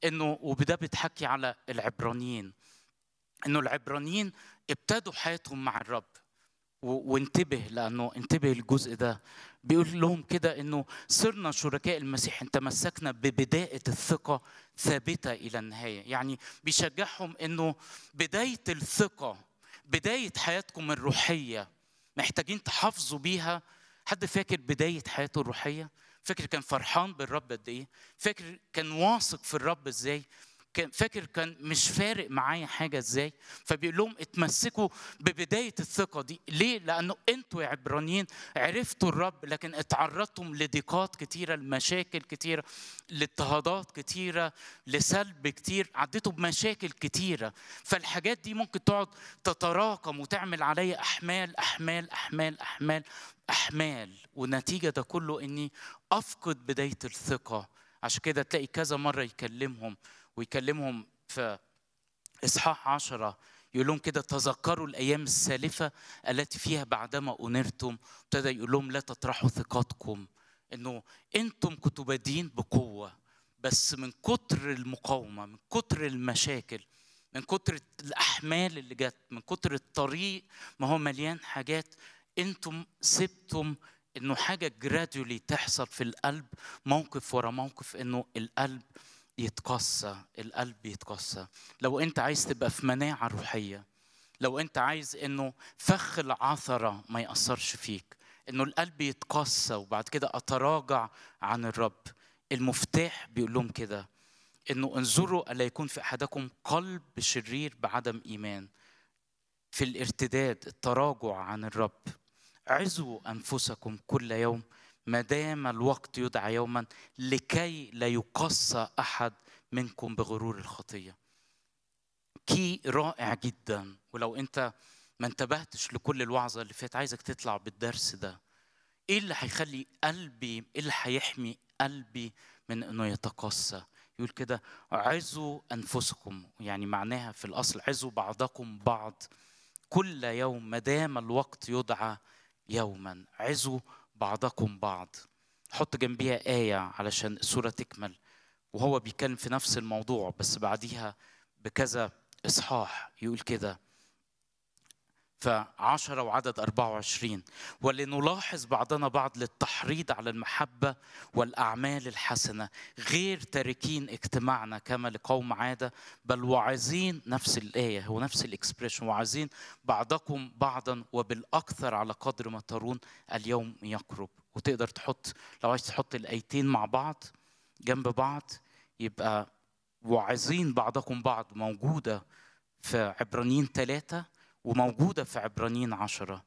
انه وبده بتحكي على العبرانيين انه العبرانيين ابتدوا حياتهم مع الرب و- وانتبه لانه انتبه الجزء ده بيقول لهم كده انه صرنا شركاء المسيح ان تمسكنا ببدايه الثقه ثابته الى النهايه يعني بيشجعهم انه بدايه الثقه بدايه حياتكم الروحيه محتاجين تحافظوا بيها حد فاكر بدايه حياته الروحيه فاكر كان فرحان بالرب قد ايه فاكر كان واثق في الرب ازاي كان فاكر كان مش فارق معايا حاجه ازاي فبيقول لهم اتمسكوا ببدايه الثقه دي ليه لانه انتوا يا عبرانيين عرفتوا الرب لكن اتعرضتم لضيقات كتيره لمشاكل كتيره لاضطهادات كتيره لسلب كتير عديتوا بمشاكل كتيره فالحاجات دي ممكن تقعد تتراكم وتعمل عليا احمال احمال احمال احمال احمال والنتيجه ده كله اني افقد بدايه الثقه عشان كده تلاقي كذا مره يكلمهم ويكلمهم في اصحاح عشرة يقول لهم كده تذكروا الايام السالفه التي فيها بعدما انرتم ابتدى يقول لهم لا تطرحوا ثقتكم انه انتم كنتوا بادين بقوه بس من كتر المقاومه من كتر المشاكل من كتر الاحمال اللي جت من كتر الطريق ما هو مليان حاجات انتم سبتم انه حاجه جرادولي تحصل في القلب موقف ورا موقف انه القلب يتقسى القلب يتقسى لو انت عايز تبقى في مناعه روحيه لو انت عايز انه فخ العثره ما ياثرش فيك انه القلب يتقسى وبعد كده اتراجع عن الرب المفتاح بيقول لهم كده انه انظروا الا يكون في احدكم قلب شرير بعدم ايمان في الارتداد التراجع عن الرب عزوا انفسكم كل يوم ما دام الوقت يدعى يوما لكي لا يقصى احد منكم بغرور الخطيه كي رائع جدا ولو انت ما انتبهتش لكل الوعظه اللي فات عايزك تطلع بالدرس ده ايه اللي هيخلي قلبي ايه اللي هيحمي قلبي من انه يتقسى يقول كده عزوا انفسكم يعني معناها في الاصل عزوا بعضكم بعض كل يوم ما دام الوقت يدعى يوما عزوا بعضكم بعض حط جنبيها آية علشان السورة تكمل وهو بيتكلم في نفس الموضوع بس بعديها بكذا إصحاح يقول كده فعشرة وعدد 24 ولنلاحظ بعضنا بعض للتحريض على المحبة والأعمال الحسنة غير تاركين اجتماعنا كما لقوم عادة بل واعظين نفس الآية هو نفس الإكسبريشن واعظين بعضكم بعضا وبالأكثر على قدر ما ترون اليوم يقرب وتقدر تحط لو عايز تحط الآيتين مع بعض جنب بعض يبقى واعظين بعضكم بعض موجودة في عبرانيين ثلاثة وموجودة في عبرانيين عشرة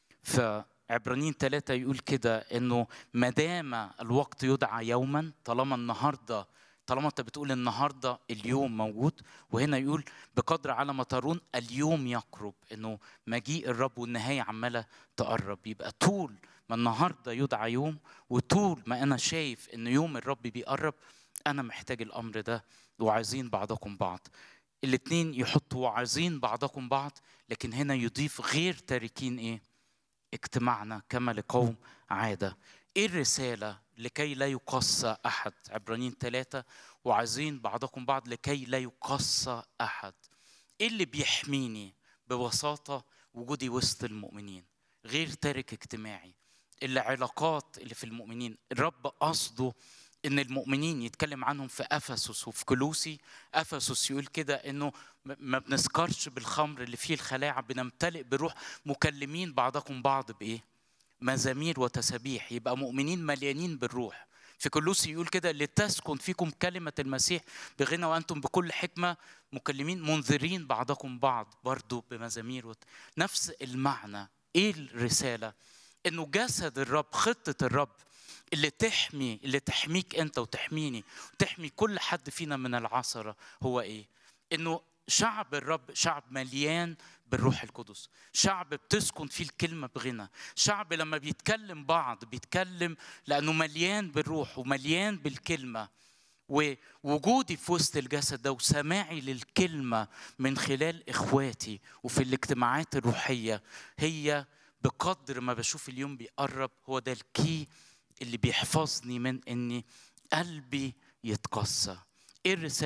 فعبرانيين ثلاثة يقول كده إنه ما دام الوقت يدعى يوما طالما النهاردة طالما أنت بتقول النهاردة اليوم موجود وهنا يقول بقدر على ما ترون اليوم يقرب إنه مجيء الرب والنهاية عمالة تقرب يبقى طول ما النهاردة يدعى يوم وطول ما أنا شايف إن يوم الرب بيقرب أنا محتاج الأمر ده وعايزين بعضكم بعض الاثنين يحطوا واعظين بعضكم بعض لكن هنا يضيف غير تاركين ايه اجتماعنا كما لقوم عادة ايه الرسالة لكي لا يقصى احد عبرانيين ثلاثة وعايزين بعضكم بعض لكي لا يقصى احد ايه اللي بيحميني ببساطة وجودي وسط المؤمنين غير تارك اجتماعي العلاقات اللي في المؤمنين الرب قصده ان المؤمنين يتكلم عنهم في افسس وفي كلوسي افسس يقول كده انه ما بنسكرش بالخمر اللي فيه الخلاعه بنمتلئ بروح مكلمين بعضكم بعض بايه مزامير وتسابيح يبقى مؤمنين مليانين بالروح في كلوسي يقول كده لتسكن فيكم كلمة المسيح بغنى وأنتم بكل حكمة مكلمين منذرين بعضكم بعض برضو بمزامير وت... نفس المعنى إيه الرسالة إنه جسد الرب خطة الرب اللي تحمي اللي تحميك انت وتحميني وتحمي كل حد فينا من العثره هو ايه؟ انه شعب الرب شعب مليان بالروح القدس شعب بتسكن فيه الكلمة بغنى شعب لما بيتكلم بعض بيتكلم لأنه مليان بالروح ومليان بالكلمة ووجودي في وسط الجسد ده وسماعي للكلمة من خلال إخواتي وفي الاجتماعات الروحية هي بقدر ما بشوف اليوم بيقرب هو ده الكي اللي بيحفظني من اني قلبي يتقسى ايه الرساله